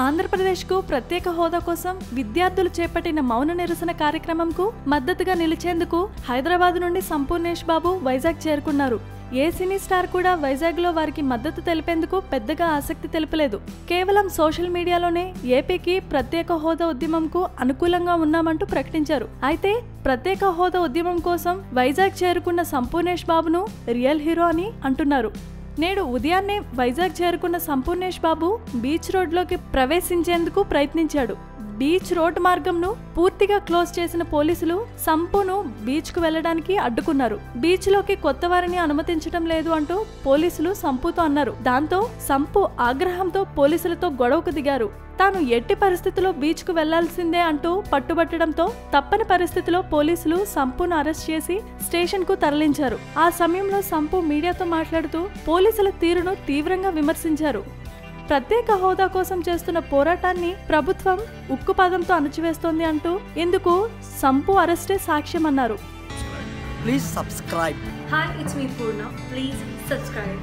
ఆంధ్రప్రదేశ్కు ప్రత్యేక హోదా కోసం విద్యార్థులు చేపట్టిన మౌన నిరసన కార్యక్రమంకు మద్దతుగా నిలిచేందుకు హైదరాబాద్ నుండి సంపూర్ణేష్ బాబు వైజాగ్ చేరుకున్నారు ఏ సినీ స్టార్ కూడా వైజాగ్లో వారికి మద్దతు తెలిపేందుకు పెద్దగా ఆసక్తి తెలుపలేదు కేవలం సోషల్ మీడియాలోనే ఏపీకి ప్రత్యేక హోదా ఉద్యమంకు అనుకూలంగా ఉన్నామంటూ ప్రకటించారు అయితే ప్రత్యేక హోదా ఉద్యమం కోసం వైజాగ్ చేరుకున్న సంపూర్ణేష్ బాబును రియల్ హీరో అని అంటున్నారు నేడు ఉదయాన్నే వైజాగ్ చేరుకున్న సంపూర్ణేష్ బాబు బీచ్ రోడ్లోకి ప్రవేశించేందుకు ప్రయత్నించాడు బీచ్ రోడ్ మార్గంను పూర్తిగా క్లోజ్ చేసిన పోలీసులు సంపును బీచ్కు వెళ్లడానికి అడ్డుకున్నారు బీచ్ లోకి కొత్త వారిని అనుమతించడం లేదు అంటూ పోలీసులు సంపుతో అన్నారు దాంతో సంపు ఆగ్రహంతో పోలీసులతో గొడవకు దిగారు తాను ఎట్టి పరిస్థితిలో బీచ్కు వెళ్లాల్సిందే అంటూ పట్టుబట్టడంతో తప్పని పరిస్థితిలో పోలీసులు సంపును అరెస్ట్ చేసి స్టేషన్కు తరలించారు ఆ సమయంలో సంపు మీడియాతో మాట్లాడుతూ పోలీసుల తీరును తీవ్రంగా విమర్శించారు ప్రత్యేక హోదా కోసం చేస్తున్న పోరాటాన్ని ప్రభుత్వం ఉక్కుపాదంతో అణచివేస్తోంది అంటూ ఇందుకు సంపు అరెస్టే సాక్ష్యమన్నారు Please subscribe. Hi, it's me Purna. Please subscribe.